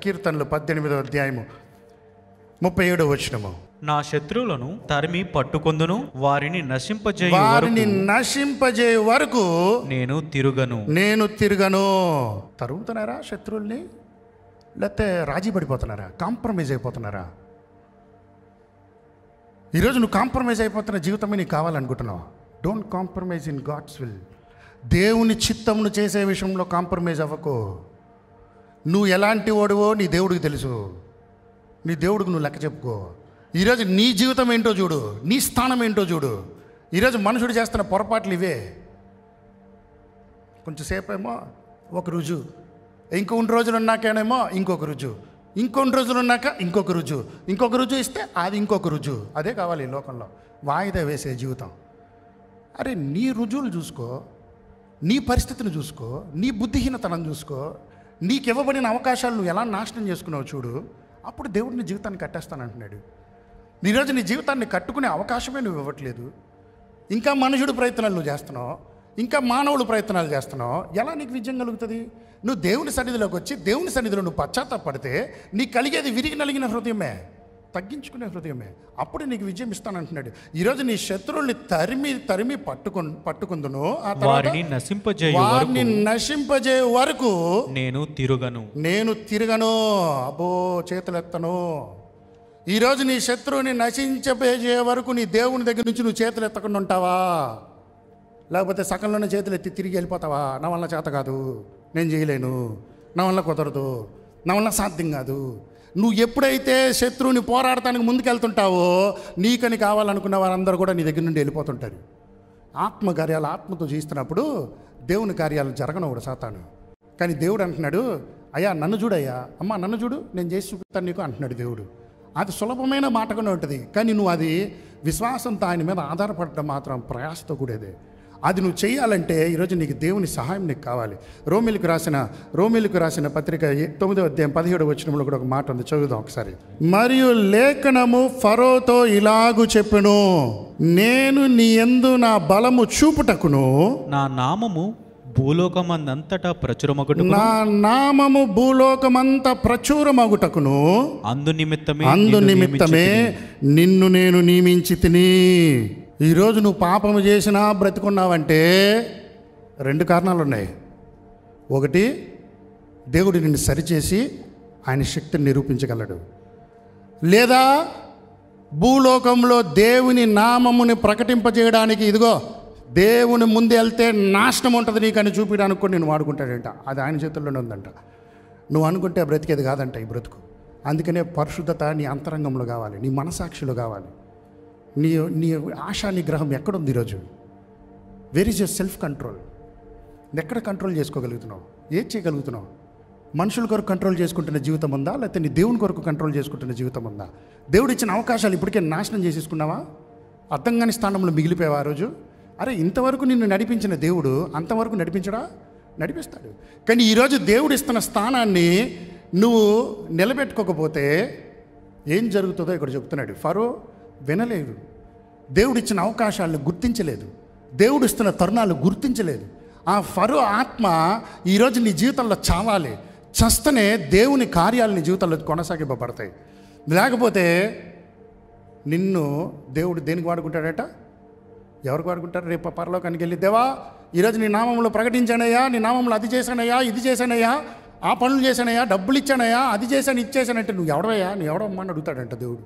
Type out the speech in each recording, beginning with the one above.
కీర్తనలు పద్దెనిమిదో అధ్యాయము ముప్పై ఏడో వచ్చినము నా శత్రువులను తరిమి పట్టుకొందును వారిని నశింపజేయు వారిని వరకు నశింపజే వరకు నేను తిరుగను నేను తిరగను తరుగుతున్నారా శత్రువుల్ని లేకపోతే రాజీ పడిపోతున్నారా కాంప్రమైజ్ అయిపోతున్నారా ఈరోజు నువ్వు కాంప్రమైజ్ అయిపోతున్న జీవితమే నీకు కావాలనుకుంటున్నావు don't compromise in God's will దేవుని చిత్తమును చేసే విషయంలో కాంప్రమైజ్ అవ్వకు నువ్వు ఎలాంటి వాడువో నీ దేవుడికి తెలుసు నీ దేవుడికి నువ్వు లెక్క చెప్పుకో ఈరోజు నీ జీవితం ఏంటో చూడు నీ స్థానం ఏంటో చూడు ఈరోజు మనుషుడు చేస్తున్న పొరపాట్లు ఇవే కొంచెంసేపు ఏమో ఒక రుజు ఇంకొన్ని రోజులు ఉన్నాకేనేమో ఇంకొక రుజు ఇంకొన్ని రోజులు ఉన్నాక ఇంకొక రుజు ఇంకొక రుజు ఇస్తే అది ఇంకొక రుజు అదే కావాలి ఈ లోకంలో వాయిదా వేసే జీవితం అరే నీ రుజువులు చూసుకో నీ పరిస్థితిని చూసుకో నీ బుద్ధిహీనతనం చూసుకో నీకు ఇవ్వబడిన అవకాశాలు నువ్వు ఎలా నాశనం చేసుకున్నావు చూడు అప్పుడు దేవుడు నీ జీవితాన్ని కట్టేస్తానంటున్నాడు ఈరోజు నీ జీవితాన్ని కట్టుకునే అవకాశమే నువ్వు ఇవ్వట్లేదు ఇంకా మనుషుడు ప్రయత్నాలు నువ్వు చేస్తున్నావు ఇంకా మానవుడు ప్రయత్నాలు చేస్తున్నావు ఎలా నీకు విజయం కలుగుతుంది నువ్వు దేవుని సన్నిధిలోకి వచ్చి దేవుని సన్నిధిలో నువ్వు పశ్చాత్తాపడితే నీకు కలిగేది విరిగి నలిగిన హృదయమే తగ్గించుకునే హృదయమే అప్పుడు నీకు విజయం ఇస్తానంటున్నాడు ఈరోజు నీ శత్రువుల్ని తరిమి తరిమి పట్టుకు పట్టుకుందును ఆ తర్వాత వారిని నశింపజేయు వారిని వరకు నశింపజే వరకు నేను తిరుగను నేను తిరగను అబ్బో చేతులెత్తను ఈరోజు నీ శత్రువుని నశించబేజే వరకు నీ దేవుని దగ్గర నుంచి నువ్వు చేతులు ఎత్తకుండా ఉంటావా లేకపోతే సకంలోనే చేతులు ఎత్తి తిరిగి వెళ్ళిపోతావా నా వల్ల చేత కాదు నేను చేయలేను నా వల్ల కుదరదు నా వల్ల సాధ్యం కాదు నువ్వు ఎప్పుడైతే శత్రువుని పోరాడటానికి ముందుకెళ్తుంటావో నీకని కావాలనుకున్న వారందరూ కూడా నీ దగ్గర నుండి వెళ్ళిపోతుంటారు ఆత్మ కార్యాలు ఆత్మతో చేస్తున్నప్పుడు దేవుని కార్యాలు జరగనవుడు సాతాను కానీ దేవుడు అంటున్నాడు అయ్యా నన్ను చూడయ్యా అమ్మా నన్ను చూడు నేను చేసి చూపిస్తాను నీకు అంటున్నాడు దేవుడు అది సులభమైన మాటగానే ఉంటుంది కానీ నువ్వు అది విశ్వాసంతో ఆయన మీద ఆధారపడడం మాత్రం ప్రయాసతో కూడేదే అది నువ్వు చేయాలంటే ఈరోజు నీకు దేవుని సహాయం నీకు కావాలి రోమిలకు రాసిన రోమిలకు రాసిన పత్రిక ఏ- తొమ్మిదో అధ్యాయం పదిహేడు వచ్చినప్పుడు కూడా ఒక మాట ఉంది చదువుదాం ఒకసారి మరియు లేఖనము ఫరోతో ఇలాగు చెప్పును నేను నీ యందు నా బలము చూపుటకును నా నామము భూలోకమందంతటా ప్రచురమగుటకు నా నామము భూలోకమంత ప్రచురమగుటకును అందు నిమిత్తమే అందు నిన్ను నిమిత్తమే నియమించి నిన్ను నేను నియమించి తిని ఈరోజు నువ్వు పాపము చేసినా బ్రతికున్నావంటే రెండు కారణాలు ఉన్నాయి ఒకటి దేవుడు నిన్ను సరిచేసి ఆయన శక్తిని నిరూపించగలడు లేదా భూలోకంలో దేవుని నామముని ప్రకటింపజేయడానికి ఇదిగో దేవుని ముందు వెళ్తే నాశనం ఉంటుంది నీకు అని చూపించడానికి కూడా నేను వాడుకుంటాడంట అది ఆయన చేతుల్లోనే ఉందంట నువ్వు అనుకుంటే బ్రతికేది కాదంట ఈ బ్రతుకు అందుకనే పరిశుద్ధత నీ అంతరంగంలో కావాలి నీ మనసాక్షిలో కావాలి నీ నీ ఆశా నిగ్రహం ఎక్కడుంది ఈరోజు where is your self control ఎక్కడ కంట్రోల్ చేసుకోగలుగుతున్నావు ఏం చేయగలుగుతున్నావు మనుషుల కొరకు కంట్రోల్ చేసుకుంటున్న జీవితం ఉందా లేకపోతే నీ దేవుని కొరకు కంట్రోల్ చేసుకుంటున్న జీవితం ఉందా దేవుడు ఇచ్చిన అవకాశాలు ఇప్పటికే నాశనం చేసేసుకున్నావా అర్థం కాని స్థానంలో మిగిలిపోయావా ఆ రోజు అరే ఇంతవరకు నిన్ను నడిపించిన దేవుడు అంతవరకు నడిపించడా నడిపిస్తాడు కానీ ఈరోజు దేవుడు ఇస్తున్న స్థానాన్ని నువ్వు నిలబెట్టుకోకపోతే ఏం జరుగుతుందో ఇక్కడ చెప్తున్నాడు ఫరో వినలేదు దేవుడిచ్చిన అవకాశాలను గుర్తించలేదు దేవుడు ఇస్తున్న తరుణాలు గుర్తించలేదు ఆ ఫరో ఆత్మ ఈరోజు నీ జీవితంలో చావాలి చస్తనే దేవుని కార్యాలు నీ జీవితంలో కొనసాగింపబడతాయి లేకపోతే నిన్ను దేవుడు దేనికి వాడుకుంటాడట ఎవరికి వాడుకుంటారు రేపు పరలోకానికి వెళ్ళి దేవా ఈరోజు నీ నామంలో ప్రకటించానయ్యా నీ నామంలో అది చేశానయ్యా ఇది చేశానయ్యా ఆ పనులు చేశానయ్యా డబ్బులు ఇచ్చానయ్యా అది చేశాను ఇది చేశానంటే నువ్వు ఎవడవయ్యా నువ్వు ఎవడమ్మని అడుగుతాడంట దేవుడు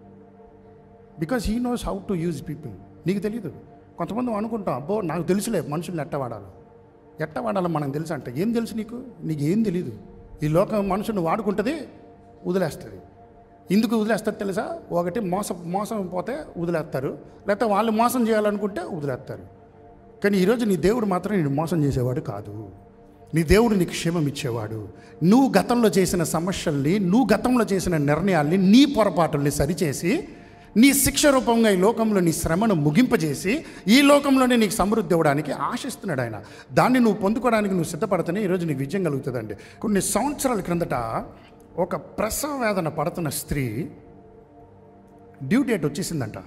because he knows how to use people నీకు తెలియదు కొంతమంది అనుకుంటాం అబ్బో నాకు తెలుసులే మనుషుల్ని ఎట్ట వాడాలి ఎట్ట వాడాలో మనకు తెలుసు అంటే ఏం తెలుసు నీకు నీకు ఏం తెలియదు ఈ లోకం మనుషుని వాడుకుంటుంది వదిలేస్తుంది ఎందుకు వదిలేస్తారు తెలుసా ఒకటి మోసం మోసం పోతే వదిలేస్తారు లేకపోతే వాళ్ళు మోసం చేయాలనుకుంటే వదిలేస్తారు కానీ ఈరోజు నీ దేవుడు మాత్రం నేను మోసం చేసేవాడు కాదు నీ దేవుడు నీకు క్షేమం ఇచ్చేవాడు నువ్వు గతంలో చేసిన సమస్యల్ని నువ్వు గతంలో చేసిన నిర్ణయాల్ని నీ పొరపాటుల్ని సరిచేసి నీ శిక్ష రూపంగా ఈ లోకంలో నీ శ్రమను ముగింపజేసి ఈ లోకంలోనే నీకు సమృద్ధి ఇవ్వడానికి ఆశిస్తున్నాడు ఆయన దాన్ని నువ్వు పొందుకోవడానికి నువ్వు సిద్ధపడితేనే ఈరోజు నీకు విజయం కలుగుతుందండి కొన్ని సంవత్సరాల క్రిందట ఒక ప్రసవ వేదన పడుతున్న స్త్రీ డ్యూ డేట్ వచ్చేసిందంట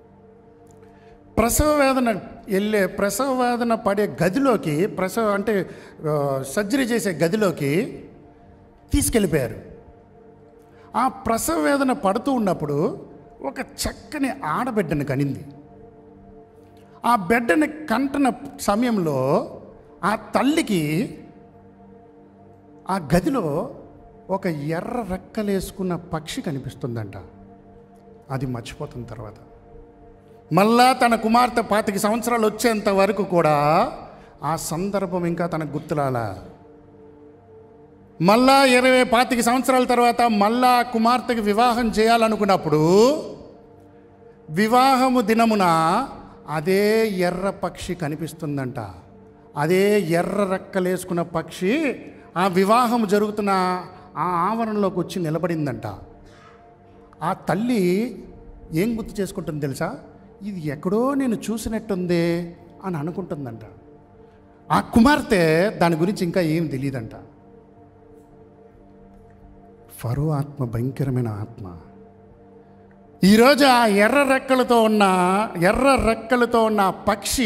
ప్రసవ వేదన వెళ్ళే ప్రసవ వేదన పడే గదిలోకి ప్రసవ అంటే ఆ, సర్జరీ చేసే గదిలోకి తీసుకెళ్ళిపోయారు ఆ ప్రసవ వేదన పడుతూ ఉన్నప్పుడు ఒక చక్కని ఆడబిడ్డను కనింది ఆ బిడ్డని కంటన సమయంలో ఆ తల్లికి ఆ గదిలో ఒక ఎర్ర రెక్కలేసుకున్న పక్షి కనిపిస్తుందంట అది మర్చిపోతున్న తర్వాత మళ్ళా తన కుమార్తె పాతిక సంవత్సరాలు వచ్చేంత వరకు కూడా ఆ సందర్భం ఇంకా తనకు గుర్తురాలా మళ్ళా ఇరవై పాతిక సంవత్సరాల తర్వాత మళ్ళా ఆ కుమార్తెకి వివాహం చేయాలనుకున్నప్పుడు వివాహము దినమున అదే ఎర్ర పక్షి కనిపిస్తుందంట అదే ఎర్ర రెక్కలేసుకున్న పక్షి ఆ వివాహం జరుగుతున్న ఆ ఆవరణలోకి వచ్చి నిలబడిందంట ఆ తల్లి ఏం గుర్తు చేసుకుంటుంది తెలుసా ఇది ఎక్కడో నేను చూసినట్టుందే అని అనుకుంటుందంట ఆ కుమార్తె దాని గురించి ఇంకా ఏం తెలియదంట ఫరో ఆత్మ భయంకరమైన ఆత్మ ఈరోజు ఆ ఎర్ర రెక్కలతో ఉన్న ఎర్ర రెక్కలతో ఉన్న ఆ పక్షి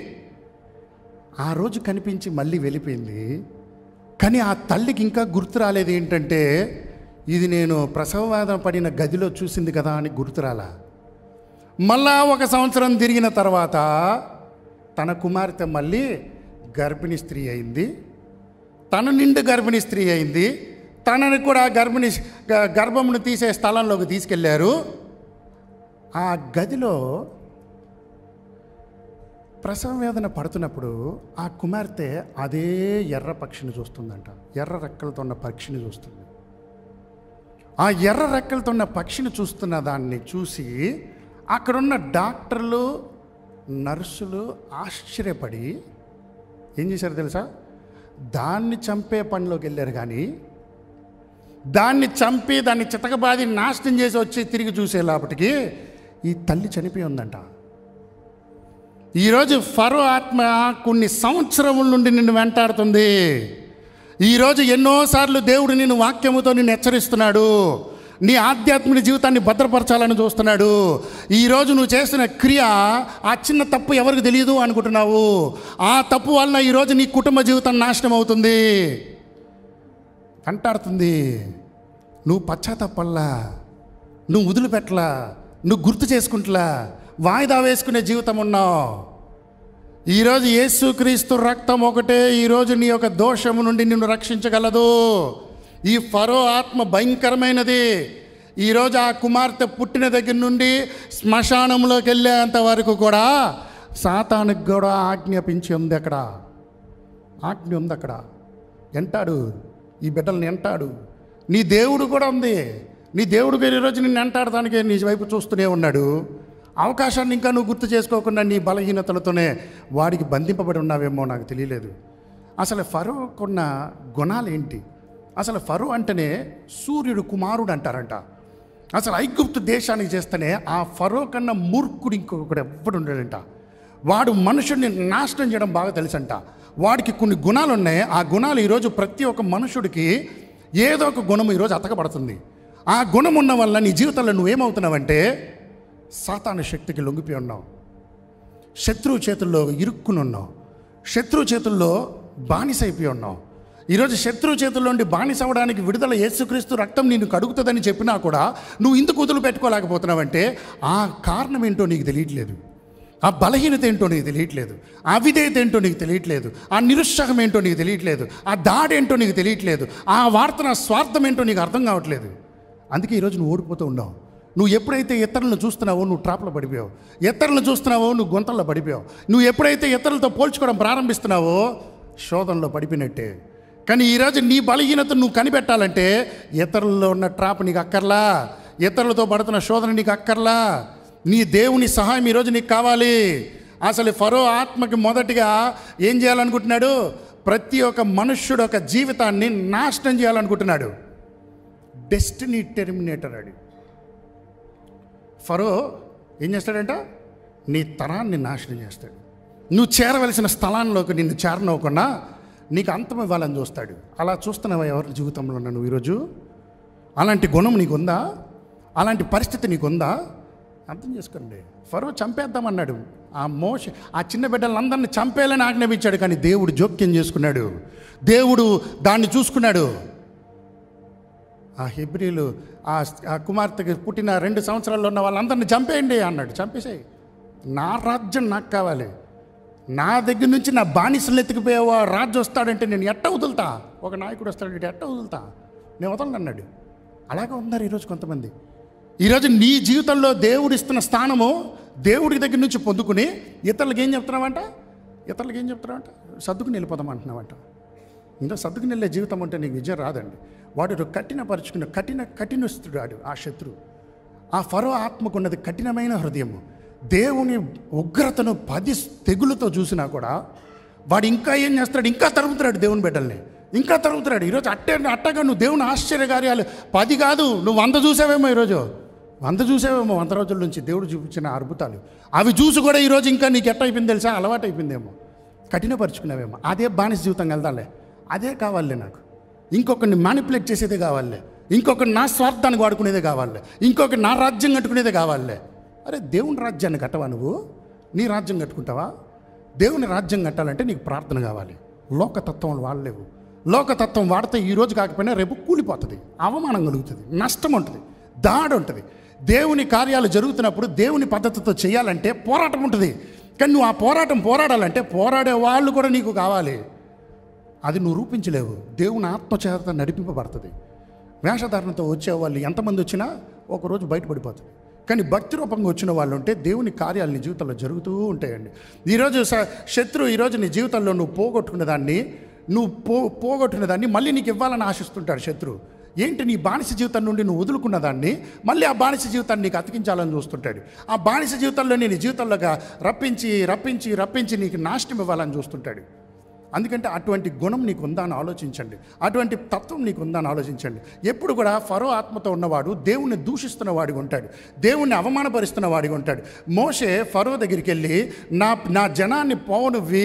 ఆ రోజు కనిపించి మళ్ళీ వెళ్ళిపోయింది కానీ ఆ తల్లికి ఇంకా గుర్తు రాలేదు ఏంటంటే ఇది నేను ప్రసవవాదం పడిన గదిలో చూసింది కదా అని గుర్తురాలా మళ్ళా ఒక సంవత్సరం తిరిగిన తర్వాత తన కుమార్తె మళ్ళీ గర్భిణీ స్త్రీ అయింది తన నిండు గర్భిణీ స్త్రీ అయింది తనని కూడా గర్భిణి గ- గర్భమును తీసే స్థలంలోకి తీసుకెళ్లారు ఆ గదిలో ప్రసవ వేదన పడుతున్నప్పుడు ఆ కుమార్తె అదే ఎర్ర పక్షిని చూస్తుందంట ఎర్ర రెక్కలతో ఉన్న పక్షిని చూస్తుంది ఆ ఎర్ర రెక్కలతో ఉన్న పక్షిని చూస్తున్న దాన్ని చూసి అక్కడున్న డాక్టర్లు నర్సులు ఆశ్చర్యపడి ఏం చేశారు తెలుసా దాన్ని చంపే పనిలోకి వెళ్ళారు కానీ దాన్ని చంపి దాన్ని చితకబాది నాశనం చేసి వచ్చి తిరిగి చూసేలాపటికి ఈ తల్లి చనిపోయి ఉందంట ఈరోజు ఫరో ఆత్మ కొన్ని సంవత్సరముల నుండి నిన్ను వెంటాడుతుంది ఈరోజు ఎన్నోసార్లు దేవుడు నిన్ను వాక్యముతో నిన్ను హెచ్చరిస్తున్నాడు నీ ఆధ్యాత్మిక జీవితాన్ని భద్రపరచాలని చూస్తున్నాడు ఈరోజు నువ్వు చేస్తున్న క్రియ ఆ చిన్న తప్పు ఎవరికి తెలియదు అనుకుంటున్నావు ఆ తప్పు వలన ఈరోజు నీ కుటుంబ జీవితం నాశనం అవుతుంది వెంటాడుతుంది నువ్వు పశ్చాత్తపల్లా నువ్వు వదిలిపెట్టలా నువ్వు గుర్తు చేసుకుంటలా వాయిదా వేసుకునే జీవితం ఉన్నావు ఈరోజు యేసుక్రీస్తు రక్తం ఒకటే ఈరోజు నీ యొక్క దోషము నుండి నిన్ను రక్షించగలదు ఈ ఫరో ఆత్మ భయంకరమైనది ఈరోజు ఆ కుమార్తె పుట్టిన దగ్గర నుండి శ్మశానంలోకి వెళ్ళేంత వరకు కూడా సాతానికి కూడా ఆజ్ఞాపించి ఉంది అక్కడ ఆజ్ఞ ఉంది అక్కడ ఎంటాడు ఈ బిడ్డల్ని ఎంటాడు నీ దేవుడు కూడా ఉంది నీ దేవుడు పేరు ఈరోజు నిన్ను ఎంటాడటానికి నీ వైపు చూస్తూనే ఉన్నాడు అవకాశాన్ని ఇంకా నువ్వు గుర్తు చేసుకోకుండా నీ బలహీనతలతోనే వాడికి బంధింపబడి ఉన్నావేమో నాకు తెలియలేదు అసలు ఫరోకున్న గుణాలు ఏంటి అసలు ఫరో అంటేనే సూర్యుడు కుమారుడు అంటారంట అసలు ఐగుప్తు దేశానికి చేస్తేనే ఆ ఫరో కన్నా మూర్ఖుడు ఇంకొకడు ఎవ్వడు ఉండడంట వాడు మనుషుడిని నాశనం చేయడం బాగా తెలుసంట వాడికి కొన్ని గుణాలు ఉన్నాయి ఆ గుణాలు ఈరోజు ప్రతి ఒక్క మనుషుడికి ఏదో ఒక గుణం ఈరోజు అతకబడుతుంది ఆ గుణం ఉన్న వల్ల నీ జీవితంలో నువ్వేమవుతున్నావంటే సాతాను శక్తికి లొంగిపోయి ఉన్నావు శత్రువు చేతుల్లో ఇరుక్కుని ఉన్నావు శత్రువు చేతుల్లో బానిస అయిపోయి ఉన్నావు ఈరోజు శత్రువు చేతుల్లో నుండి బానిస అవ్వడానికి విడుదల యేసుక్రీస్తు రక్తం నిన్ను కడుగుతుందని చెప్పినా కూడా నువ్వు ఇందుకు వదులు పెట్టుకోలేకపోతున్నావంటే ఆ కారణం ఏంటో నీకు తెలియట్లేదు ఆ బలహీనత ఏంటో నీకు తెలియట్లేదు ఆ విధేయత ఏంటో నీకు తెలియట్లేదు ఆ నిరుత్సాహం ఏంటో నీకు తెలియట్లేదు ఆ దాడి ఏంటో నీకు తెలియట్లేదు ఆ వార్తన స్వార్థం ఏంటో నీకు అర్థం కావట్లేదు అందుకే ఈరోజు నువ్వు ఓడిపోతూ ఉన్నావు నువ్వు ఎప్పుడైతే ఇతరులను చూస్తున్నావో నువ్వు ట్రాప్లో పడిపోయావు ఇతరులను చూస్తున్నావో నువ్వు గుంతల్లో పడిపోయావు నువ్వు ఎప్పుడైతే ఇతరులతో పోల్చుకోవడం ప్రారంభిస్తున్నావో శోధనలో పడిపోయినట్టే కానీ ఈరోజు నీ బలహీనతను నువ్వు కనిపెట్టాలంటే ఇతరుల్లో ఉన్న ట్రాప్ నీకు అక్కర్లా ఇతరులతో పడుతున్న శోధన నీకు అక్కర్లా నీ దేవుని సహాయం ఈరోజు నీకు కావాలి అసలు ఫరో ఆత్మకి మొదటిగా ఏం చేయాలనుకుంటున్నాడు ప్రతి ఒక్క మనుష్యుడు ఒక జీవితాన్ని నాశనం చేయాలనుకుంటున్నాడు డెస్టినీ టెర్మినేటర్ అడి ఫరో ఏం చేస్తాడంట నీ తరాన్ని నాశనం చేస్తాడు నువ్వు చేరవలసిన స్థలాల్లోకి నిన్ను చేరనవ్వకుండా నీకు అంతం ఇవ్వాలని చూస్తాడు అలా చూస్తున్నావా ఎవరి జీవితంలో నువ్వు ఈరోజు అలాంటి గుణం నీకుందా అలాంటి పరిస్థితి నీకుందా అర్థం చేసుకోండి ఫరో చంపేద్దామన్నాడు ఆ మోష ఆ చిన్న బిడ్డలందరిని చంపేయాలని ఆజ్ఞాపించాడు కానీ దేవుడు జోక్యం చేసుకున్నాడు దేవుడు దాన్ని చూసుకున్నాడు ఆ హెబ్రిలు ఆ ఆ కుమార్తెకి పుట్టిన రెండు సంవత్సరాల్లో ఉన్న వాళ్ళందరిని చంపేయండి అన్నాడు చంపేసేయి నా రాజ్యం నాకు కావాలి నా దగ్గర నుంచి నా బానిసలు ఎత్తుకుపోయేవా రాజు వస్తాడంటే నేను ఎట్ట వదులుతా ఒక నాయకుడు వస్తాడంటే ఎట్ట వదులుతా నేను వదలను అన్నాడు అలాగే ఉన్నారు ఈరోజు కొంతమంది ఈరోజు నీ జీవితంలో దేవుడు ఇస్తున్న స్థానము దేవుడి దగ్గర నుంచి పొందుకుని ఇతరులకు ఏం చెప్తున్నావంట ఇతరులకు ఏం చెప్తున్నావంట సర్దుకుని వెళ్ళిపోదాం అంటున్నావంట ఇంకా సర్దుకుని వెళ్ళే జీవితం అంటే నీకు విజయం రాదండి వాడు కఠినపరుచుకున్న కఠిన కఠినస్తుడు వాడు ఆ శత్రువు ఆ ఫరో ఆత్మకున్నది కఠినమైన హృదయము దేవుని ఉగ్రతను పది తెగులతో చూసినా కూడా వాడు ఇంకా ఏం చేస్తాడు ఇంకా తరుగుతున్నాడు దేవుని బిడ్డల్ని ఇంకా తరుగుతున్నాడు ఈరోజు అట్టే అట్టగా నువ్వు దేవుని ఆశ్చర్య కార్యాలు పది కాదు నువ్వు వంద చూసావేమో ఈరోజు వంద చూసావేమో వంద రోజుల నుంచి దేవుడు చూపించిన అద్భుతాలు అవి చూసి కూడా ఈరోజు ఇంకా నీకు ఎట్ట అయిపోయింది తెలుసా అలవాటు అయిపోయిందేమో కఠినపరుచుకున్నావేమో అదే బానిస జీవితం వెళ్దాలే అదే కావాలే నాకు ఇంకొకరిని మ్యానిపులేట్ చేసేదే కావాలే ఇంకొకరిని నా స్వార్థానికి వాడుకునేదే కావాలే ఇంకొకరి నా రాజ్యం కట్టుకునేదే కావాలే అరే దేవుని రాజ్యాన్ని కట్టవా నువ్వు నీ రాజ్యం కట్టుకుంటావా దేవుని రాజ్యం కట్టాలంటే నీకు ప్రార్థన కావాలి లోకతత్వం వాడలేవు లోకతత్వం వాడితే ఈ రోజు కాకపోయినా రేపు కూలిపోతుంది అవమానం కలుగుతుంది నష్టం ఉంటుంది దాడి ఉంటుంది దేవుని కార్యాలు జరుగుతున్నప్పుడు దేవుని పద్ధతితో చేయాలంటే పోరాటం ఉంటుంది కానీ నువ్వు ఆ పోరాటం పోరాడాలంటే పోరాడే వాళ్ళు కూడా నీకు కావాలి అది నువ్వు రూపించలేవు దేవుని ఆత్మచేత నడిపింపబడుతుంది వేషధారణతో వచ్చే వాళ్ళు ఎంతమంది వచ్చినా ఒకరోజు బయటపడిపోతుంది కానీ భక్తి రూపంగా వచ్చిన వాళ్ళు ఉంటే దేవుని కార్యాలు నీ జీవితంలో జరుగుతూ ఉంటాయండి ఈరోజు స- శత్రువు ఈరోజు నీ జీవితంలో నువ్వు పోగొట్టుకున్న దాన్ని నువ్వు పో పోగొట్టుకున్న దాన్ని మళ్ళీ నీకు ఇవ్వాలని ఆశిస్తుంటాడు శత్రువు ఏంటి నీ బానిస జీవితం నుండి నువ్వు వదులుకున్న దాన్ని మళ్ళీ ఆ బానిస జీవితాన్ని నీకు అతికించాలని చూస్తుంటాడు ఆ బానిస జీవితంలో నీ జీవితంలోగా రప్పించి రప్పించి రప్పించి నీకు నాశనం ఇవ్వాలని చూస్తుంటాడు అందుకంటే అటువంటి గుణం నీకు ఉందా అని ఆలోచించండి అటువంటి తత్వం నీకు ఉందా అని ఆలోచించండి ఎప్పుడు కూడా ఫరో ఆత్మతో ఉన్నవాడు దేవుణ్ణి దూషిస్తున్న వాడిగా ఉంటాడు దేవుణ్ణి అవమానపరుస్తున్న వాడిగా ఉంటాడు మోషే ఫరో దగ్గరికి వెళ్ళి నా నా జనాన్ని పోనువి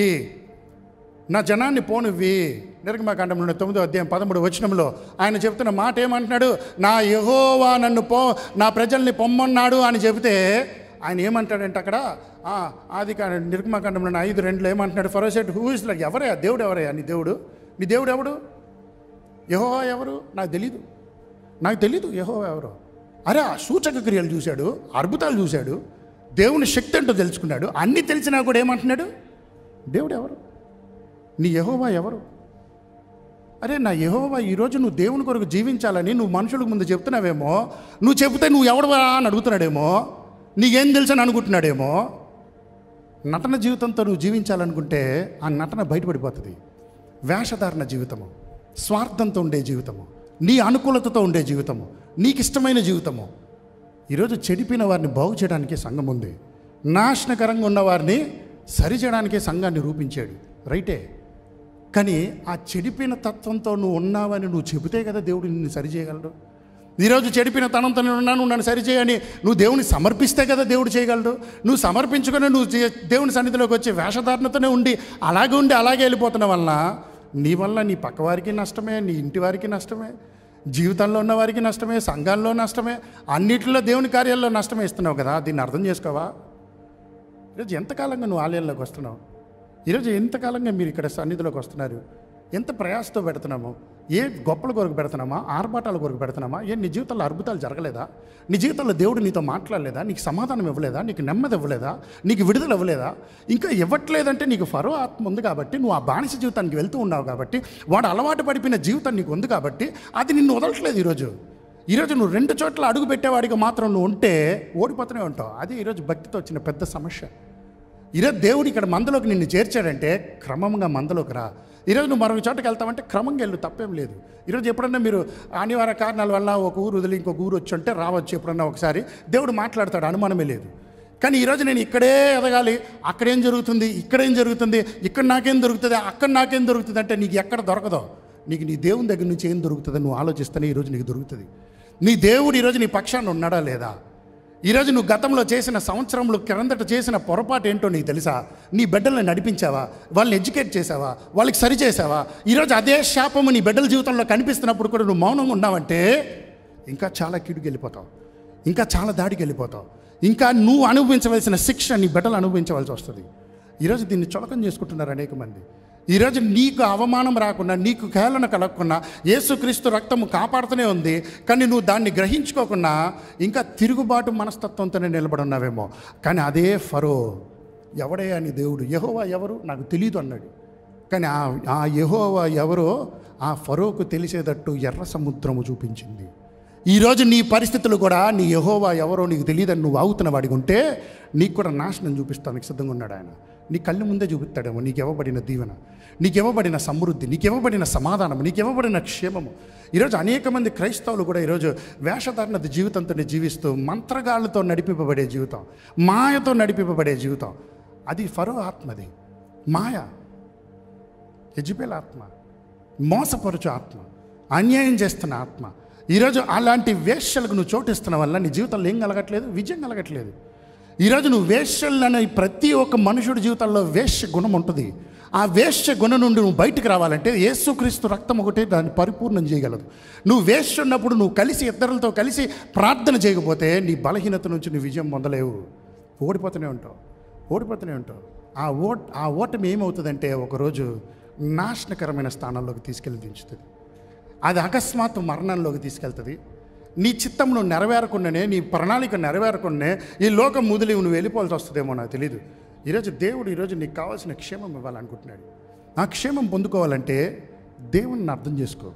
నా జనాన్ని పోనువి నిర్గమాకాండంలో తొమ్మిదో అధ్యాయం పదమూడు వచనంలో ఆయన చెప్తున్న మాట ఏమంటున్నాడు నా యహోవా నన్ను పో నా ప్రజల్ని పొమ్మన్నాడు అని చెబితే ఆయన ఏమంటాడంటే అక్కడ "ఆ, ఆది కా- నిర్గమాకాండంలో నా ఐదు రెండులో ఏమంటున్నాడు ఫరోసెట్ హూ ఇస్ లైక్ ఎవరయ్యా దేవుడు ఎవరయ్యా నీ దేవుడు నీ దేవుడు ఎవడు యహోవా ఎవరు నాకు తెలీదు నాకు తెలీదు యహోవా ఎవరు అరే ఆ సూచక క్రియలు చూశాడు అద్భుతాలు చూశాడు దేవుని శక్తి అంటూ తెలుసుకున్నాడు అన్నీ తెలిసినా కూడా ఏమంటున్నాడు దేవుడు ఎవరు నీ యహోవా ఎవరు అరే నా యహోవా ఈరోజు నువ్వు దేవుని కొరకు జీవించాలని నువ్వు మనుషులకు ముందు చెప్తున్నావేమో నువ్వు చెబితే నువ్వు ఎవడవా అని అడుగుతున్నాడేమో నీకేం తెలుసు అని అనుకుంటున్నాడేమో నటన జీవితంతో నువ్వు జీవించాలనుకుంటే ఆ నటన బయటపడిపోతుంది వేషధారణ జీవితము స్వార్థంతో ఉండే జీవితము నీ అనుకూలతతో ఉండే జీవితము నీకు ఇష్టమైన జీవితము ఈరోజు చెడిపోయిన వారిని బాగు చేయడానికి సంఘం ఉంది నాశనకరంగా ఉన్న వారిని సరిచేయడానికే సంఘాన్ని రూపించాడు రైటే కానీ ఆ చెడిపోయిన తత్వంతో నువ్వు ఉన్నావని నువ్వు చెబితే కదా దేవుడు నిన్ను సరిచేయగలడు ఈరోజు చెడిపోయిన తనంతో నేను ఉన్నాను నన్ను సరిచేయని నువ్వు దేవుని సమర్పిస్తే కదా దేవుడు చేయగలడు నువ్వు సమర్పించుకొని నువ్వు చే- దేవుని సన్నిధిలోకి వచ్చే వేషధారణతోనే ఉండి అలాగే ఉండి అలాగే వెళ్ళిపోతున్న వలన నీ వల్ల నీ పక్కవారికి నష్టమే నీ ఇంటి వారికి నష్టమే జీవితంలో ఉన్న వారికి నష్టమే సంఘాల్లో నష్టమే అన్నిటిలో దేవుని కార్యాల్లో నష్టమే ఇస్తున్నావు కదా దీన్ని అర్థం చేసుకోవా ఈరోజు ఎంతకాలంగా నువ్వు ఆలయంలోకి వస్తున్నావు ఈరోజు ఎంతకాలంగా మీరు ఇక్కడ సన్నిధిలోకి వస్తున్నారు ఎంత ప్రయాసతో పెడుతున్నాము ఏ గొప్పల కొరకు పెడుతున్నామా ఆర్భాటాల కొరకు పెడుతున్నామా ఏ నీ జీవితంలో అద్భుతాలు జరగలేదా నీ జీవితంలో దేవుడు నీతో మాట్లాడలేదా నీకు సమాధానం ఇవ్వలేదా నీకు నెమ్మది ఇవ్వలేదా నీకు విడుదల ఇవ్వలేదా ఇంకా ఇవ్వట్లేదంటే నీకు ఫరో ఆత్మ ఉంది కాబట్టి నువ్వు ఆ బానిస జీవితానికి వెళ్తూ ఉన్నావు కాబట్టి వాడు అలవాటు పడిపోయిన జీవితం నీకు ఉంది కాబట్టి అది నిన్ను వదలట్లేదు ఈరోజు ఈరోజు నువ్వు రెండు చోట్ల అడుగు పెట్టేవాడికి మాత్రం నువ్వు ఉంటే ఓడిపోతూనే ఉంటావు అది ఈరోజు భక్తితో వచ్చిన పెద్ద సమస్య ఈరోజు దేవుడు ఇక్కడ మందలోకి నిన్ను చేర్చాడంటే క్రమంగా మందలోకి రా ఈరోజు నువ్వు మరొక చోటకి వెళ్తావంటే క్రమంగా వెళ్ళు తప్పేం లేదు ఈరోజు ఎప్పుడన్నా మీరు అనివార్య కారణాల వల్ల ఒక ఊరు వదిలి ఇంకొక ఊరు వచ్చి ఉంటే రావచ్చు ఎప్పుడన్నా ఒకసారి దేవుడు మాట్లాడతాడు అనుమానమే లేదు కానీ ఈరోజు నేను ఇక్కడే ఎదగాలి అక్కడేం జరుగుతుంది ఇక్కడేం జరుగుతుంది ఇక్కడ నాకేం దొరుకుతుంది అక్కడ నాకేం దొరుకుతుంది అంటే నీకు ఎక్కడ దొరకదో నీకు నీ దేవుని దగ్గర నుంచి ఏం దొరుకుతుందని నువ్వు ఆలోచిస్తేనే ఈరోజు నీకు దొరుకుతుంది నీ దేవుడు ఈరోజు నీ పక్షాన్ని ఉన్నాడా లేదా ఈరోజు నువ్వు గతంలో చేసిన సంవత్సరంలో క్రిందట చేసిన పొరపాటు ఏంటో నీకు తెలుసా నీ బిడ్డల్ని నడిపించావా వాళ్ళని ఎడ్యుకేట్ చేసావా వాళ్ళకి సరి చేసావా ఈరోజు అదే శాపము నీ బిడ్డల జీవితంలో కనిపిస్తున్నప్పుడు కూడా నువ్వు మౌనంగా ఉన్నావంటే ఇంకా చాలా కీడుకి వెళ్ళిపోతావు ఇంకా చాలా దాడికి వెళ్ళిపోతావు ఇంకా నువ్వు అనుభవించవలసిన శిక్ష నీ బిడ్డలు అనుభవించవలసి వస్తుంది ఈరోజు దీన్ని చులకం చేసుకుంటున్నారు అనేక మంది ఈరోజు నీకు అవమానం రాకుండా నీకు కేళన కలగకుండా యేసుక్రీస్తు రక్తము కాపాడుతూనే ఉంది కానీ నువ్వు దాన్ని గ్రహించుకోకుండా ఇంకా తిరుగుబాటు మనస్తత్వంతోనే నిలబడి ఉన్నావేమో కానీ అదే ఫరో ఎవడే అని దేవుడు యహోవా ఎవరు నాకు తెలియదు అన్నాడు కానీ ఆ ఆ యహోవా ఎవరో ఆ ఫరోకు తెలిసేటట్టు ఎర్ర సముద్రము చూపించింది ఈరోజు నీ పరిస్థితులు కూడా నీ యహోవా ఎవరో నీకు తెలియదని నువ్వు ఆగుతున్న వాడికి ఉంటే నీకు కూడా నాశనం చూపిస్తానికి సిద్ధంగా ఉన్నాడు ఆయన నీ కళ్ళు ముందే చూపిస్తాడేమో నీకు ఇవ్వబడిన దీవెన నీకు ఇవ్వబడిన సమృద్ధి నీకు ఇవ్వబడిన సమాధానం నీకు ఇవ్వబడిన క్షేమము ఈరోజు అనేక మంది క్రైస్తవులు కూడా ఈరోజు వేషధారణ జీవితంతో జీవిస్తూ మంత్రగాళ్ళతో నడిపింపబడే జీవితం మాయతో నడిపింపబడే జీవితం అది ఫరో ఆత్మది మాయ యజ్బేల్ ఆత్మ మోసపరుచు ఆత్మ అన్యాయం చేస్తున్న ఆత్మ ఈరోజు అలాంటి వేష్యలకు నువ్వు చోటిస్తున్న వల్ల నీ జీవితంలో ఏం కలగట్లేదు విజయం కలగట్లేదు ఈరోజు నువ్వు వేష్యలనే ప్రతి ఒక్క మనుషుడి జీవితంలో వేష్య గుణం ఉంటుంది ఆ వేష్య గుణం నుండి నువ్వు బయటికి రావాలంటే యేసుక్రీస్తు రక్తం ఒకటే దాన్ని పరిపూర్ణం చేయగలదు నువ్వు వేష్య ఉన్నప్పుడు నువ్వు కలిసి ఇద్దరులతో కలిసి ప్రార్థన చేయకపోతే నీ బలహీనత నుంచి నువ్వు విజయం పొందలేవు ఓడిపోతూనే ఉంటావు ఓడిపోతూనే ఉంటావు ఆ ఓట్ ఆ ఓటమి ఏమవుతుందంటే ఒకరోజు నాశనకరమైన స్థానంలోకి తీసుకెళ్ళి దించుతుంది అది అకస్మాత్తు మరణంలోకి తీసుకెళ్తుంది నీ చిత్తం నువ్వు నెరవేరకుండానే నీ ప్రణాళిక నెరవేరకుండానే ఈ లోకం ముదిలి నువ్వు వెళ్ళిపోవాల్సి వస్తుందేమో నాకు తెలియదు ఈరోజు దేవుడు ఈరోజు నీకు కావాల్సిన క్షేమం ఇవ్వాలనుకుంటున్నాడు ఆ క్షేమం పొందుకోవాలంటే దేవుణ్ణి అర్థం చేసుకో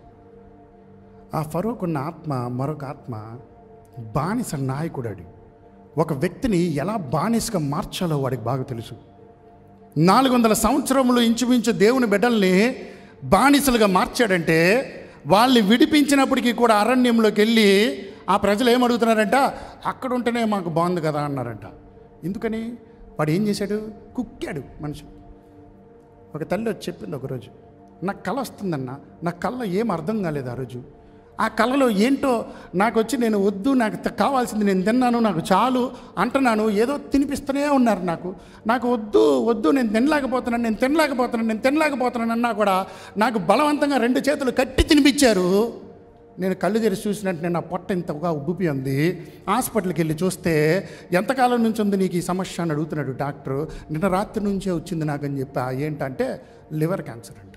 ఆ ఫరోకున్న ఆత్మ మరొక ఆత్మ బానిస నాయకుడాడు ఒక వ్యక్తిని ఎలా బానిసగా మార్చాలో వాడికి బాగా తెలుసు నాలుగు వందల సంవత్సరములు ఇంచుమించు దేవుని బిడ్డల్ని బానిసలుగా మార్చాడంటే వాళ్ళని విడిపించినప్పటికీ కూడా అరణ్యంలోకి వెళ్ళి ఆ ప్రజలు ఏమడుగుతున్నారంట అక్కడ ఉంటేనే మాకు బాగుంది కదా అన్నారంట ఎందుకని వాడు ఏం చేశాడు కుక్కాడు మనిషి ఒక తల్లి వచ్చి చెప్పింది ఒకరోజు నాకు కళ వస్తుందన్న నా కళ్ళ ఏం అర్థం కాలేదు ఆ రోజు ఆ కళలో ఏంటో నాకు వచ్చి నేను వద్దు నాకు త- కావాల్సింది నేను తిన్నాను నాకు చాలు అంటున్నాను ఏదో తినిపిస్తూనే ఉన్నారు నాకు నాకు వద్దు వద్దు నేను తినలేకపోతున్నాను నేను తినలేకపోతున్నాను నేను తినలేకపోతున్నాను అన్నా కూడా నాకు బలవంతంగా రెండు చేతులు కట్టి తినిపించారు నేను కళ్ళు తెరిచి చూసినట్టు నేను నా పొట్ట ఇంతగా ఉబ్బిపి ఉంది హాస్పిటల్కి వెళ్ళి చూస్తే ఎంతకాలం నుంచి ఉంది నీకు ఈ సమస్య అని అడుగుతున్నాడు డాక్టర్ నిన్న రాత్రి నుంచే వచ్చింది నాకని చెప్పి "ఆ, ఏంటంటే లివర్ క్యాన్సర్ అంట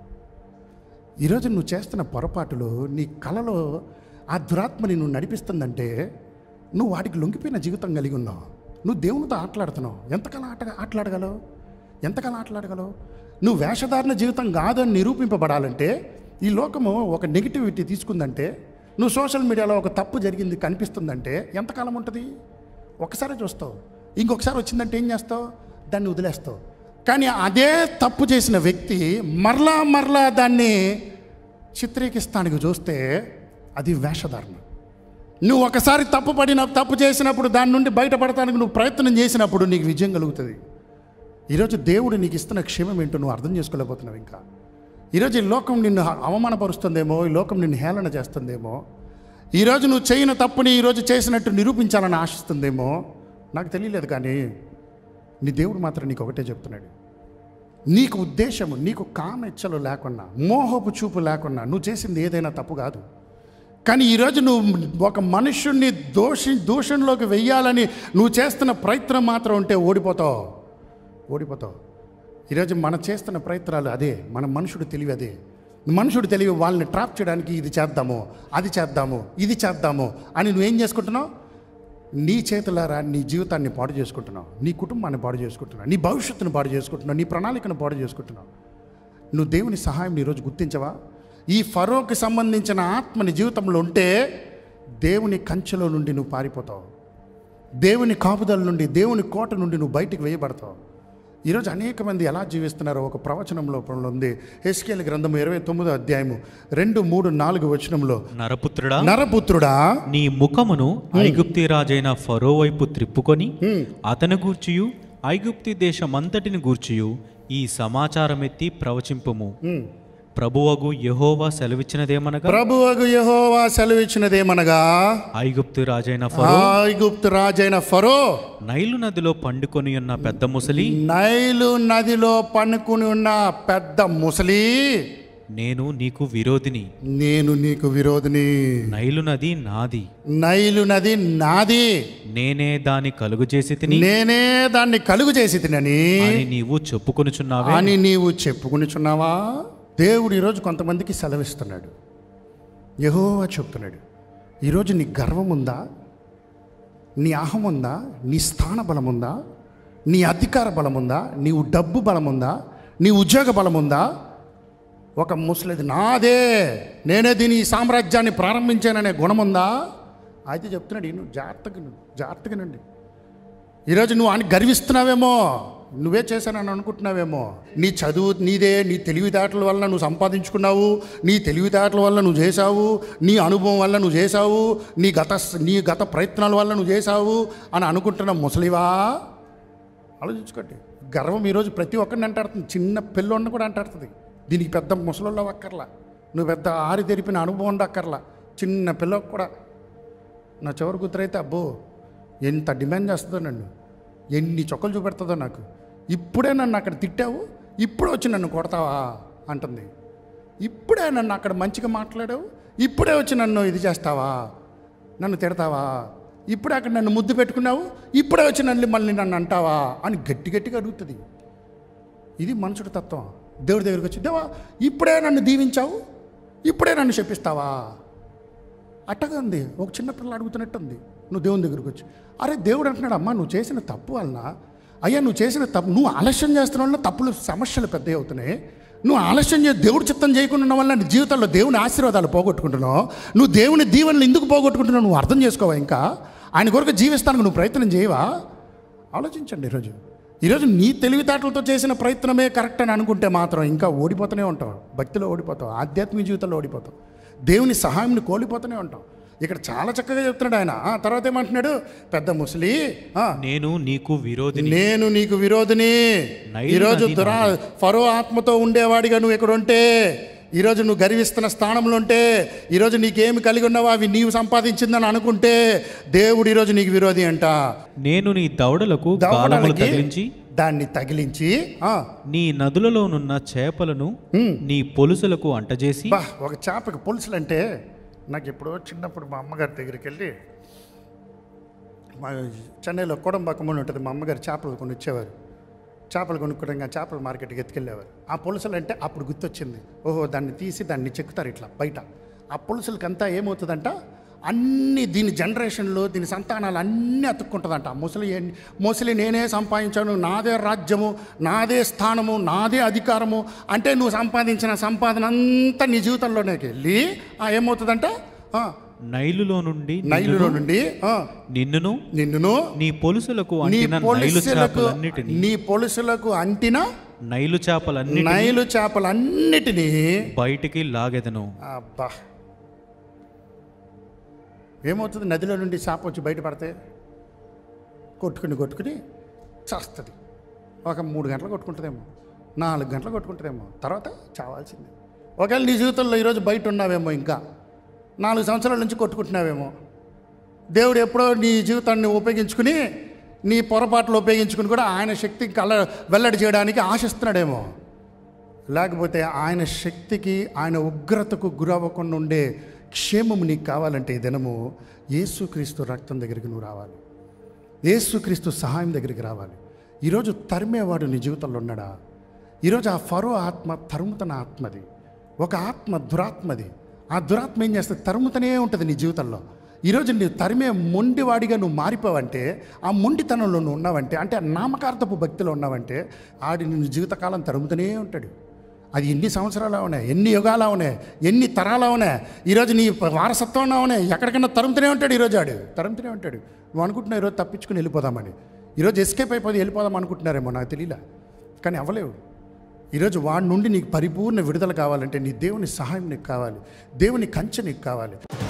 ఈరోజు నువ్వు చేస్తున్న పొరపాటులో నీ కలలో ఆ దురాత్మని నువ్వు నడిపిస్తుందంటే నువ్వు వాటికి లొంగిపోయిన జీవితం కలిగి ఉన్నావు నువ్వు దేవునితో ఆటలాడుతున్నావు ఎంతకాలం ఆట ఆటలాడగలవు ఎంతకాలం ఆటలాడగలవు నువ్వు వేషధారణ జీవితం కాదని నిరూపింపబడాలంటే ఈ లోకము ఒక నెగిటివిటీ తీసుకుందంటే నువ్వు సోషల్ మీడియాలో ఒక తప్పు జరిగింది కనిపిస్తుందంటే ఎంతకాలం ఉంటుంది ఒకసారి చూస్తావు ఇంకొకసారి వచ్చిందంటే ఏం చేస్తావు దాన్ని వదిలేస్తావు కానీ అదే తప్పు చేసిన వ్యక్తి మరలా మరలా దాన్ని చిత్రీకరిస్తానికి చూస్తే అది వేషధారణ నువ్వు ఒకసారి తప్పు పడిన తప్పు చేసినప్పుడు దాని నుండి బయటపడటానికి నువ్వు ప్రయత్నం చేసినప్పుడు నీకు విజయం కలుగుతుంది ఈరోజు దేవుడు నీకు ఇస్తున్న క్షేమం ఏంటో నువ్వు అర్థం చేసుకోలేకపోతున్నావు ఇంకా ఈరోజు ఈ లోకం నిన్ను అవమానపరుస్తుందేమో ఈ లోకం నిన్ను హేళన చేస్తుందేమో ఈరోజు నువ్వు చేయని తప్పుని ఈరోజు చేసినట్టు నిరూపించాలని ఆశిస్తుందేమో నాకు తెలియలేదు కానీ నీ దేవుడు మాత్రం నీకు ఒకటే చెప్తున్నాడు నీకు ఉద్దేశము నీకు కామెచ్చలు లేకుండా మోహపు చూపు లేకుండా నువ్వు చేసింది ఏదైనా తప్పు కాదు కానీ ఈరోజు నువ్వు ఒక మనుషుణ్ణి దోషి దూషణలోకి వెయ్యాలని నువ్వు చేస్తున్న ప్రయత్నం మాత్రం ఉంటే ఓడిపోతావు ఓడిపోతావు ఈరోజు మనం చేస్తున్న ప్రయత్నాలు అదే మన మనుషుడు తెలివి అదే మనుషుడు తెలివి వాళ్ళని ట్రాప్ చేయడానికి ఇది చేద్దాము అది చేద్దాము ఇది చేద్దాము అని నువ్వేం చేసుకుంటున్నావు నీ చేతులారా నీ జీవితాన్ని పాడు చేసుకుంటున్నావు నీ కుటుంబాన్ని పాడు చేసుకుంటున్నావు నీ భవిష్యత్తును పాడు చేసుకుంటున్నావు నీ ప్రణాళికను పాడు చేసుకుంటున్నావు నువ్వు దేవుని సహాయం ఈరోజు గుర్తించవా ఈ ఫరోకి సంబంధించిన ఆత్మ నీ జీవితంలో ఉంటే దేవుని కంచెలో నుండి నువ్వు పారిపోతావు దేవుని కాపుదల నుండి దేవుని కోట నుండి నువ్వు బయటికి వేయబడతావు ఈరోజు అనేక మంది ఎలా జీవిస్తున్నారో ఒక ప్రవచనంలో ఉంది హెస్కేల్ గ్రంథము ఇరవై తొమ్మిదో అధ్యాయము రెండు మూడు నాలుగు వచనంలో నరపుత్రుడా నరపుత్రుడా నీ ముఖమును ఐగుప్తి రాజైన ఫరో వైపు త్రిప్పుకొని అతని గూర్చియు ఐగుప్తి దేశమంతటిని గూర్చియు ఈ సమాచారమెత్తి ప్రవచింపుము ఉమ్. ప్రభువగు యెహోవా సెలవిచ్చినదేమనగా ప్రభువగు యెహోవా సెలవిచ్చినదేమనగా ఐగుప్తు రాజైన ఫరో ఐగుప్తు రాజైన ఫరో నైలు నదిలో పండుకొని ఉన్న పెద్ద ముసలి నైలు నదిలో పనుకుని ఉన్న పెద్ద ముసలి నేను నీకు విరోధిని నేను నీకు విరోధిని నైలు నది నాది నైలు నది నాది నేనే దాని కలుగు చేసి తిని నేనే దాన్ని కలుగు చేసి తినని అని నీవు చెప్పుకొనుచున్నావే అని నీవు చెప్పుకునిచున్నావా దేవుడు ఈరోజు కొంతమందికి సెలవిస్తున్నాడు యెహోవా చెప్తున్నాడు ఈరోజు నీ గర్వం ఉందా నీ అహం ఉందా నీ స్థాన బలం ఉందా నీ అధికార బలం ఉందా నీవు డబ్బు బలం ఉందా నీ ఉద్యోగ బలం ఉందా ఒక ముసలిది నాదే నేనే దీని ఈ సామ్రాజ్యాన్ని ప్రారంభించాననే గుణం ఉందా అయితే చెప్తున్నాడు నువ్వు జాగ్రత్తగా నువ్వు జాగ్రత్తగా నుండి ఈరోజు నువ్వు అని గర్విస్తున్నావేమో నువ్వే చేశానని అనుకుంటున్నావేమో నీ చదువు నీదే నీ తెలివితేటల వల్ల నువ్వు సంపాదించుకున్నావు నీ తెలివితేటల వల్ల నువ్వు చేశావు నీ అనుభవం వల్ల నువ్వు చేశావు నీ గత నీ గత ప్రయత్నాల వల్ల నువ్వు చేశావు అని అనుకుంటున్న ముసలివా ఆలోచించుకోండి గర్వం ఈరోజు ప్రతి ఒక్కరిని అంటాడుతుంది చిన్న పిల్లోడిని కూడా అంటాడుతుంది దీనికి పెద్ద ముసలోళ్ళ అక్కర్లా నువ్వు పెద్ద ఆరి తెరిపిన అనుభవం ఉండక్కర్లా చిన్న పిల్లకి కూడా నా చివరి కూతురైతే అబ్బో ఎంత డిమాండ్ చేస్తుందో నన్ను ఎన్ని చొక్కలు చూపెడుతుందో నాకు ఇప్పుడే నన్ను అక్కడ తిట్టావు ఇప్పుడే వచ్చి నన్ను కొడతావా అంటుంది ఇప్పుడే నన్ను అక్కడ మంచిగా మాట్లాడావు ఇప్పుడే వచ్చి నన్ను ఇది చేస్తావా నన్ను తిడతావా ఇప్పుడే అక్కడ నన్ను ముద్దు పెట్టుకున్నావు ఇప్పుడే వచ్చి నన్ను మళ్ళీ నన్ను అంటావా అని గట్టి గట్టిగా అడుగుతుంది ఇది మనుషుడి తత్వం దేవుడి దగ్గరికి వచ్చి దేవా ఇప్పుడే నన్ను దీవించావు ఇప్పుడే నన్ను శపిస్తావా అట్టగా ఉంది ఒక చిన్న పిల్ల అడుగుతున్నట్టు ఉంది నువ్వు దేవుని దగ్గరికి వచ్చి అరే దేవుడు అంటున్నాడు అమ్మా నువ్వు చేసిన తప్పు వలన అయ్యా నువ్వు చేసిన తప్పు నువ్వు ఆలస్యం చేస్తున్న వల్ల తప్పులు సమస్యలు పెద్దవి అవుతున్నాయి నువ్వు ఆలస్యం చేసి దేవుడు చిత్తం చేయకుండా ఉన్న వల్ల నీ జీవితంలో దేవుని ఆశీర్వాదాలు పోగొట్టుకుంటున్నావు నువ్వు దేవుని దీవెనలు ఎందుకు పోగొట్టుకుంటున్నావు నువ్వు అర్థం చేసుకోవా ఇంకా ఆయన కొరకు జీవిస్తానికి నువ్వు ప్రయత్నం చేయవా ఆలోచించండి ఈరోజు ఈరోజు నీ తెలివితేటలతో చేసిన ప్రయత్నమే కరెక్ట్ అని అనుకుంటే మాత్రం ఇంకా ఓడిపోతూనే ఉంటావు భక్తిలో ఓడిపోతావు ఆధ్యాత్మిక జీవితంలో ఓడిపోతావు దేవుని సహాయంని కోల్పోతూనే ఉంటావు ఇక్కడ చాలా చక్కగా చెప్తున్నాడు ఆయన ఆ, తర్వాత ఏమంటున్నాడు పెద్ద ముసలి ఆ, నేను నీకు విరోధిని నేను నీకు విరోధిని నైలు ఈరోజు నది దురా ఫరో ఆత్మతో ఉండేవాడిగా నువ్వు ఇక్కడ ఉంటే ఈరోజు నువ్వు గర్విస్తున్న స్థానంలో ఉంటే ఈరోజు నీకేమి కలిగి ఉన్నావో అవి నీవు సంపాదించిందని అనుకుంటే దేవుడు ఈరోజు నీకు విరోధి అంట నేను నీ దవడలకు గాలములు దవడలకి తగిలించి దాన్ని తగిలించి ఆ, నీ నదులలోనున్న చేపలను నీ పొలుసులకు అంటజేసి బా ఒక చేపకి పులుసులు అంటే నాకు ఎప్పుడో చిన్నప్పుడు మా అమ్మగారి దగ్గరికి వెళ్ళి మా చెన్నైలో కోడంబాకమని ఉంటుంది మా అమ్మగారు చేపలు కొని ఇచ్చేవారు చేపలు కొనుక్కోవడంగా చేపల మార్కెట్కి ఎత్తుకెళ్ళేవారు ఆ పులుసులు అంటే అప్పుడు గుర్తొచ్చింది ఓహో దాన్ని తీసి దాన్ని చెక్కుతారు ఇట్లా బయట ఆ పులుసులకంతా ఏమవుతుందంట అన్ని దీని జనరేషన్లో దీని సంతానాలు అన్నీ అతుక్కుంటుందంట ఆ ముసలి ఎన్ని- ముసలి నేనే సంపాదించాను నాదే రాజ్యము నాదే స్థానము నాదే అధికారము అంటే నువ్వు సంపాదించిన సంపాదన అంతా నీ జీవితంలోనే వెళ్ళి ఆ ఏమవుతుందంట ఆ, నైలులో నుండి నైలులో నుండి ఆ, నిన్నును నిన్నును నీ పొలుసులకు నీ అంటిన నైలు పొలుసులకు చేపలన్నిటిని నీ పొలుసులకు అంటిన నైలు చేపలన్నిటిని నైలు చేపలన్నిటినీ బయటికి లాగెదను అబ్బా ఏమవుతుంది నదిలో నుండి చేప వచ్చి బయటపడితే కొట్టుకుని కొట్టుకుని చేస్తుంది ఒక మూడు గంటలు కొట్టుకుంటుందేమో నాలుగు గంటలు కొట్టుకుంటుందేమో తర్వాత చావాల్సిందే ఒకవేళ నీ జీవితంలో ఈరోజు బయట ఉన్నావేమో ఇంకా నాలుగు సంవత్సరాల నుంచి కొట్టుకుంటున్నావేమో దేవుడు ఎప్పుడో నీ జీవితాన్ని ఉపయోగించుకుని నీ పొరపాట్లు ఉపయోగించుకుని కూడా ఆయన శక్తి కల వెల్లడి చేయడానికి ఆశిస్తున్నాడేమో లేకపోతే ఆయన శక్తికి ఆయన ఉగ్రతకు గురవ్వకుండా ఉండే క్షేమము నీకు కావాలంటే ఈ దినము యేసుక్రీస్తు రక్తం దగ్గరికి నువ్వు రావాలి యేసుక్రీస్తు సహాయం దగ్గరికి రావాలి ఈరోజు తరిమేవాడు నీ జీవితంలో ఉన్నాడా ఈరోజు ఆ ఫరో ఆత్మ తరుముతన ఆత్మది ఒక ఆత్మ దురాత్మది ఆ దురాత్మ ఏం చేస్తుంది తరుముతనే ఉంటుంది నీ జీవితంలో ఈరోజు నువ్వు తరిమే మొండివాడిగా నువ్వు మారిపోవంటే ఆ మొండితనంలో నువ్వు ఉన్నావంటే అంటే ఆ నామకార్థపు భక్తిలో ఉన్నావంటే ఆడి నిన్ను జీవితకాలం తరుముతూనే ఉంటాడు అది ఎన్ని సంవత్సరాలు ఉన్నాయి ఎన్ని యుగాలు ఉన్నాయి ఎన్ని తరాలు ఉన్నాయి ఈరోజు నీ వారసత్వం ఉన్నాయి ఎక్కడికైనా తరుముతూనే ఉంటాడు ఈరోజు ఆడు తరుముతూనే ఉంటాడు నువ్వు అనుకుంటున్నావు ఈరోజు తప్పించుకుని వెళ్ళిపోదామని ఈరోజు ఎస్కేప్ అయిపోయి వెళ్ళిపోదాం అనుకుంటున్నారేమో నాకు తెలియలే కానీ అవ్వలేవు ఈరోజు వాడి నుండి నీకు పరిపూర్ణ విడుదల కావాలంటే నీ దేవుని సహాయం నీకు కావాలి దేవుని కంచె నీకు కావాలి